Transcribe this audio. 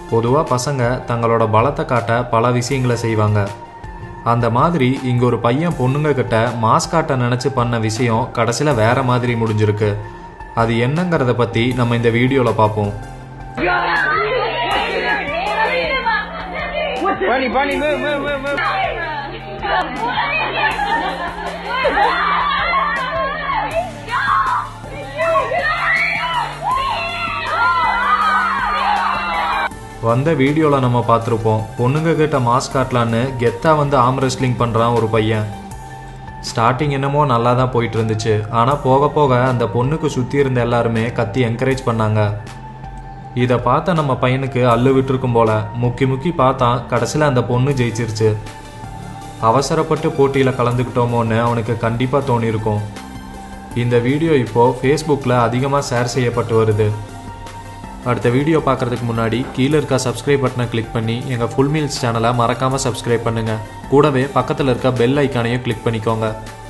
பொதுவாக பசங்க தங்களோட பலத்தை காட்ட பல விஷயங்களை செய்வாங்க அந்த மாதிரி இங்க ஒரு பையன் பொண்ணுங்க கிட்ட மாஸ் காட்ட நினைச்சு பண்ண விஷயம் கடைசியில வேற மாதிரி முடிஞ்சிருக்கு அது என்னங்கிறத பத்தி நம்ம இந்த வீடியோல பார்ப்போம் Bunny, bunny, move, move, move, move. வந்த வீடியோல நம்ம பார்த்துருப்போம் பொண்ணுங்க கிட்ட மாஸ் காட்டலான்னு கெத்தா வந்து ஆம் ரெஸ்லிங் பண்றான் ஒரு பையன் ஸ்டார்டிங் என்னமோ நல்லா தான் போயிட்டு இருந்துச்சு ஆனால் போக போக அந்த பொண்ணுக்கு சுற்றி இருந்த எல்லாருமே கத்தி என்கரேஜ் பண்ணாங்க இதை பார்த்த நம்ம பையனுக்கு அல்லு விட்டுருக்கும் போல முக்கி முக்கி பார்த்தான் கடைசியில் அந்த பொண்ணு ஜெயிச்சிருச்சு அவசரப்பட்டு போட்டியில் கலந்துக்கிட்டோமோன்னு அவனுக்கு கண்டிப்பாக தோணியிருக்கும் இந்த வீடியோ இப்போது ஃபேஸ்புக்கில் அதிகமாக ஷேர் செய்யப்பட்டு வருது அடுத்த வீடியோ பார்க்குறதுக்கு முன்னாடி கீழே இருக்க சப்ஸ்கிரைப் பட்டனை கிளிக் பண்ணி எங்கள் ஃபுல் மீல்ஸ் சேனலை மறக்காமல் சப்ஸ்கிரைப் பண்ணுங்கள் கூடவே பக்கத்தில் இருக்க பெல் ஐக்கானையும் கிளிக் பண்ணிக்கோங்க